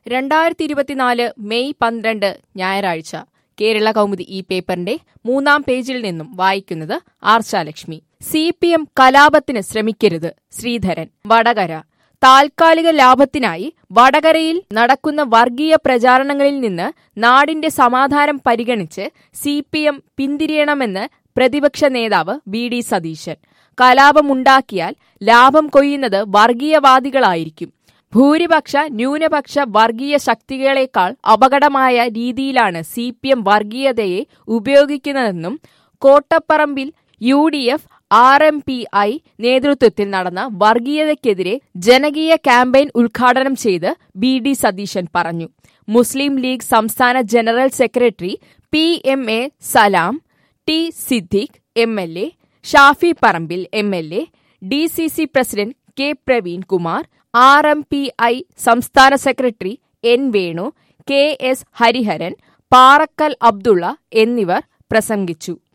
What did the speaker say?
രണ്ടായിരത്തി ഇരുപത്തിനാല് മെയ് പന്ത്രണ്ട് ഞായറാഴ്ച കേരള കൗമുദി ഈ പേപ്പറിന്റെ മൂന്നാം പേജിൽ നിന്നും വായിക്കുന്നത് ആർച്ചാലക്ഷ്മി സി പി എം കലാപത്തിന് ശ്രമിക്കരുത് ശ്രീധരൻ വടകര താൽക്കാലിക ലാഭത്തിനായി വടകരയിൽ നടക്കുന്ന വർഗീയ പ്രചാരണങ്ങളിൽ നിന്ന് നാടിന്റെ സമാധാനം പരിഗണിച്ച് സി പി എം പിന്തിരിയണമെന്ന് പ്രതിപക്ഷ നേതാവ് വി ഡി സതീശൻ കലാപമുണ്ടാക്കിയാൽ ലാഭം കൊയ്യുന്നത് വർഗീയവാദികളായിരിക്കും ഭൂരിപക്ഷ ന്യൂനപക്ഷ വർഗീയ ശക്തികളെക്കാൾ അപകടമായ രീതിയിലാണ് സി പി എം വർഗീയതയെ ഉപയോഗിക്കുന്നതെന്നും കോട്ടപ്പറമ്പിൽ U D F R M P I നേതൃത്വത്തിൽ നടന്ന വർഗീയതയ്ക്കെതിരെ ജനകീയ ക്യാമ്പയിൻ ഉദ്ഘാടനം ചെയ്ത് ബി ഡി സതീശൻ പറഞ്ഞു മുസ്ലിം ലീഗ് സംസ്ഥാന general secretary P M A Salam T Siddique M L A Shafi Parambil M L A D C C president K Praveen Kumar R M P I സംസ്ഥാന സെക്രട്ടറി N Venu K S Hariharan Parakkal Abdulla എന്നിവർ പ്രസംഗിച്ചു